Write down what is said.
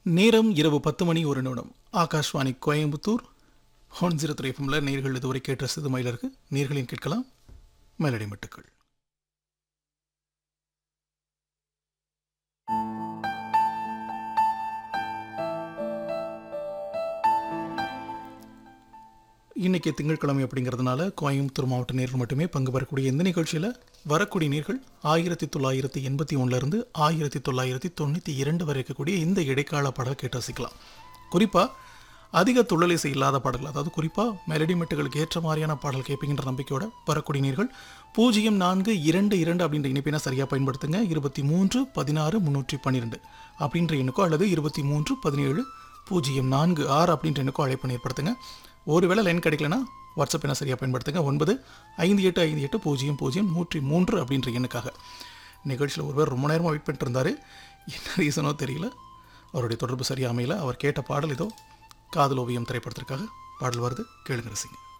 நேரம் இரவு பத்து மணி ஒரு நிமிடம் Akashvani Coimbatore one zero three எஃப்எம்ல நேர்கள் இதுவரை கேட்ட சிது மயிலருக்கு நேர்களின் கேட்கலாம் மெலடி மட்டுக்கள் இன்னைக்கு திங்கட்கிழமை அப்படிங்கிறதுனால கோயம்புத்தூர் மாவட்ட நேர்கள் மட்டுமே பங்கு பெறக்கூடிய இந்த நிகழ்ச்சியில் வரக்கூடிய நேர்கள் ஆயிரத்தி தொள்ளாயிரத்தி எண்பத்தி ஒன்றுலேருந்து ஆயிரத்தி தொள்ளாயிரத்தி தொண்ணூற்றி இரண்டு வரை இருக்கக்கூடிய இந்த இடைக்கால பாடல் கேட்டு ரசிக்கலாம் குறிப்பாக அதிக துள்ளலிசை இல்லாத பாடல்கள் அதாவது குறிப்பாக மெலடி மெட்டுகளுக்கு ஏற்ற மாதிரியான பாடல் கேட்பீங்கன்ற நம்பிக்கையோட வரக்கூடிய நேர்கள் பூஜ்ஜியம் நான்கு இரண்டு இரண்டு அப்படின்ற இணைப்பினை சரியாக பயன்படுத்துங்க இருபத்தி மூன்று பதினாறு முந்நூற்றி பன்னிரெண்டு அப்படின்ற எண்ணுக்கோ அல்லது இருபத்தி மூன்று பதினேழு பூஜ்ஜியம் நான்கு ஆறு அப்படின்ற எண்ணுக்கோ அழைப்பு ஏற்படுத்துங்க ஒருவேளை லைன் கிடைக்கலனா வாட்ஸ்அப் என்ன சரியாக பயன்படுத்துங்க ஒன்பது ஐந்து எட்டு ஐந்து எட்டு பூஜ்ஜியம் பூஜ்ஜியம் நூற்றி மூன்று அப்படின்ற எண்ணுக்காக நிகழ்ச்சியில் ஒருவர் ரொம்ப நேரமாக வெயிட் பண்ணிட்டு இருந்தார் என்ன ரீசனோ தெரியல அவருடைய தொடர்பு சரியாக அமையல அவர் கேட்ட பாடல் இதோ காதல் ஓவியம் திரைப்படத்திற்காக பாடல் வருது கேளுங்க ரசிங்க